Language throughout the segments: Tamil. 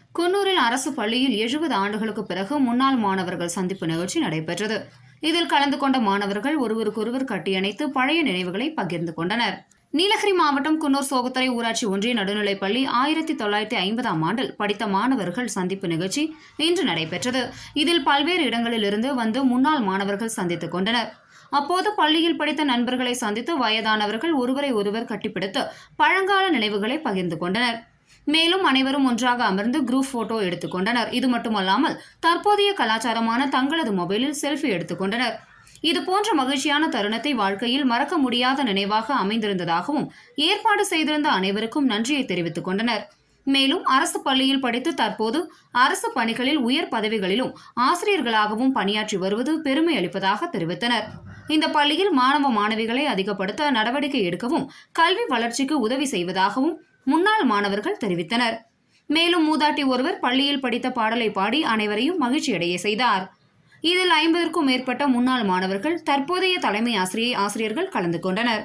குன்னூரில் அரசு பள்ளியில் எழுபது ஆண்டுகளுக்கு பிறகு முன்னாள் மாணவர்கள் சந்திப்பு நிகழ்ச்சி நடைபெற்றது இதில் கலந்து கொண்ட மாணவர்கள் ஒருவருக்கொருவர் கட்டியணைத்து பழைய நினைவுகளை பகிர்ந்து கொண்டனர் நீலகிரி மாவட்டம் குன்னூர் சோகத்துறை ஊராட்சி ஒன்றிய நடுநிலைப் பள்ளி ஆயிரத்தி தொள்ளாயிரத்தி ஐம்பதாம் ஆண்டில் படித்த மாணவர்கள் சந்திப்பு நிகழ்ச்சி இன்று நடைபெற்றது இதில் பல்வேறு இடங்களிலிருந்து வந்து முன்னாள் மாணவர்கள் சந்தித்துக் கொண்டனர் அப்போது பள்ளியில் படித்த நண்பர்களை சந்தித்து வயதானவர்கள் ஒருவரை ஒருவர் கட்டிப்பிடித்து பழங்கால நினைவுகளை பகிர்ந்து கொண்டனர் மேலும் அனைவரும் ஒன்றாக அமர்ந்து குரூப் போட்டோ எடுத்துக்கொண்டனர் இது மட்டுமல்லாமல் தற்போதைய கலாச்சாரமான தங்களது மொபைலில் செல்ஃபி எடுத்துக்கொண்டனர் இது போன்ற மகிழ்ச்சியான தருணத்தை வாழ்க்கையில் மறக்க முடியாத நினைவாக அமைந்திருந்ததாகவும் ஏற்பாடு செய்திருந்த அனைவருக்கும் நன்றியை தெரிவித்துக் கொண்டனர் மேலும் அரசு பள்ளியில் படித்து தற்போது அரசு பணிகளில் உயர் பதவிகளிலும் ஆசிரியர்களாகவும் பணியாற்றி வருவது பெருமை அளிப்பதாக தெரிவித்தனர் இந்த பள்ளியில் மாணவ மாணவிகளை அதிகப்படுத்த நடவடிக்கை எடுக்கவும் கல்வி வளர்ச்சிக்கு உதவி செய்வதாகவும் முன்னாள் மாணவர்கள் தெரிவித்தனர் மேலும் மூதாட்டி ஒருவர் பள்ளியில் படித்த பாடலை பாடி அனைவரையும் மகிழ்ச்சியடைய செய்தார் இதில் ஐம்பதற்கும் மேற்பட்ட முன்னாள் மாணவர்கள் தற்போதைய தலைமை ஆசிரியை ஆசிரியர்கள் கலந்து கொண்டனர்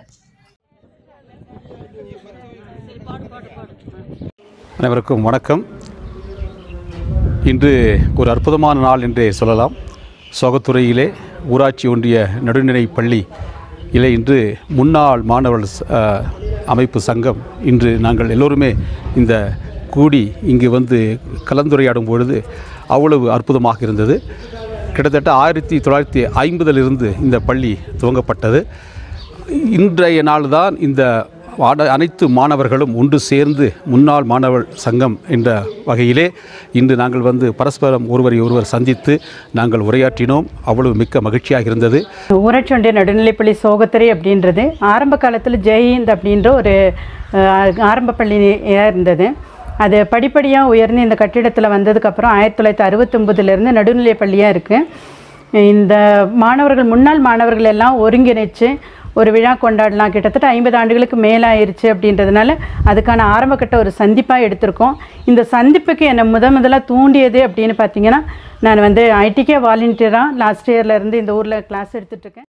அனைவருக்கும் வணக்கம் இன்று ஒரு அற்புதமான நாள் என்றே சொல்லலாம் சோகத்துறையிலே ஊராட்சி ஒன்றிய நடுநிலைப் பள்ளி இலே இன்று முன்னாள் மாணவர்கள் ச- அஹ், அமைப்பு சங்கம் இன்று நாங்கள் எல்லோருமே இந்த கூடி இங்கு வந்து கலந்துரையாடும் பொழுது அவ்வளவு அற்புதமாக இருந்தது கிட்டத்தட்ட ஆயிரத்தி தொள்ளாயிரத்தி ஐம்பதிலிருந்து இந்த பள்ளி துவங்கப்பட்டது இன்றைய நாள் தான் இந்த ஆட- அனைத்து மாணவர்களும் ஒன்று சேர்ந்து முன்னாள் மாணவர் சங்கம் என்ற வகையிலே இன்று நாங்கள் வந்து பரஸ்பரம் ஒருவரை ஒருவர் சந்தித்து நாங்கள் உரையாற்றினோம் அவ்வளவு மிக்க மகிழ்ச்சியாக இருந்தது ஊராட்சி ஒன்றிய நடுநிலைப்பள்ளி சோகத்துறை அப்படின்றது ஆரம்ப காலத்தில் ஜெயஹிந்த் அப்படின்ற ஒரு அஹ், ஆரம்ப பள்ளியாக இருந்தது அது படிப்படியாக உயர்ந்து இந்த கட்டிடத்தில் வந்ததுக்கப்புறம் ஆயிரத்தி தொள்ளாயிரத்தி அறுபத்தொம்பதுலேருந்து நடுநிலைப் பள்ளியாக இருக்குது இந்த மாணவர்கள் முன்னாள் மாணவர்கள் எல்லாம் ஒருங்கிணைச்சு ஒரு விழா கொண்டாடலாம் கிட்டத்தட்ட ஐம்பது ஆண்டுகளுக்கு மேலாயிருச்சு அப்படின்றதுனால அதுக்கான ஆரம்பக்கட்ட ஒரு சந்திப்பாக எடுத்திருக்கோம் இந்த சந்திப்புக்கு என்னை முத முதல்ல தூண்டியது அப்படின்னு பார்த்தீங்கன்னா நான் வந்து ஐடிகே வாலண்டியராக லாஸ்ட் இயர்லேருந்து இந்த ஊரில் கிளாஸ் எடுத்துகிட்ருக்கேன்